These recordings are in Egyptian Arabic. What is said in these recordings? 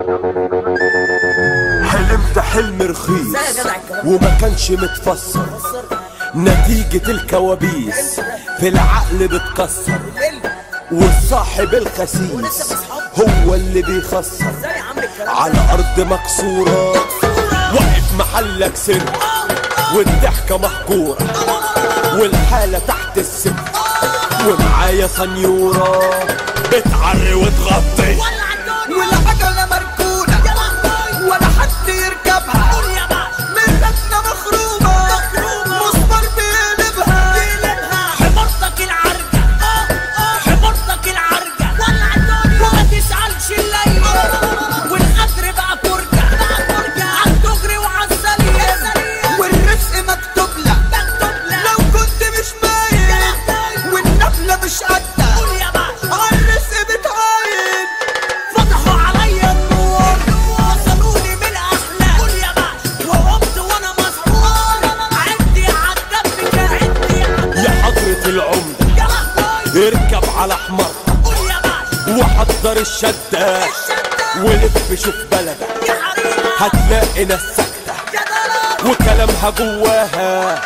حلمت حلم رخيص وما كانش متفسر نتيجة الكوابيس في العقل بتكسر والصاحب الخسيس هو اللي بيخسر على أرض مكسورة واقف محلك سر والضحكة مهجورة والحالة تحت السر ومعايا سنيورة بتعري وتغطي والعجلة مركونة ولا حد يركبها من ركنة مخرومة مسمار بيقلبها حمارتك العرجة حمارتك العرجة وما تسألش الليل والقدر بقى فرجة عالدغري وعالسريع والرزق مكتوب لك لو كنت مش باين والنبلة مش قدها قول يا باشا عالرزق بتعاين فتحوا عليا النور وصلوني من احلام قول يا باشا وقمت وانا مسحور عدي عالدم عدي يا حضرة العمدة يا لهوي اركب على حمار قول يا باشا وحضر الشدة ولف شوف بلدك يا حريم هتلاقي ناس ساكتة يا دلال وكلامها جواها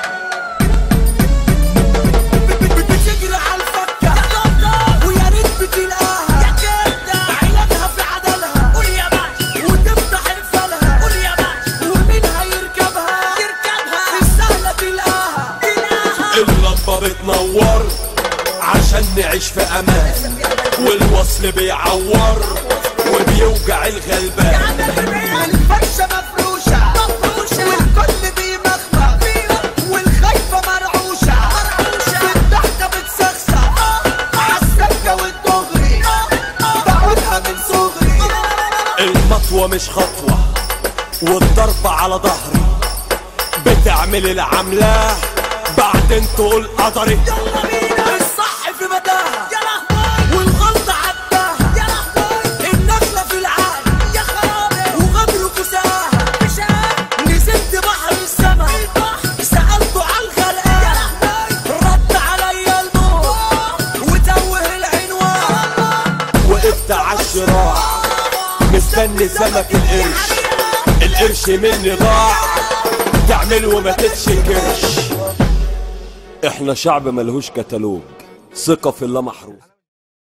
بتجري عالفكة ويا ريت بتلاقاها يا كده عيلتها في عدلها قول يا باشا وتفتح الفلها قول يا باشا ومين هيركبها تركبها السهلة تلاقاها تلاقيها اللمبة بتنور عشان نعيش في امان والوصل بيعور وبيوجع الغلبان الفرشة مفروشة والكل بيمخمخ والخايفة مرعوشة في الضحكة بتسخسخ عالسكة والدغري بعودها من صغري المطوة مش خطوة والضربة على ظهري بتعمل العملة بعدين تقول قدري الصح في مداها يا لهوي والغلطة عداها يا لهوي النخلة في العالي يا خرابي وغدر كساها مش عارف نزلت بحر السما سألته على الغرقان رد عليا الموت وتوه العنوان وقفت عالشراع مستني سمك القرش القرش مني ضاع تعمل وما تتشكرش احنا شعب ملهوش كتالوج ثقة في الله محروف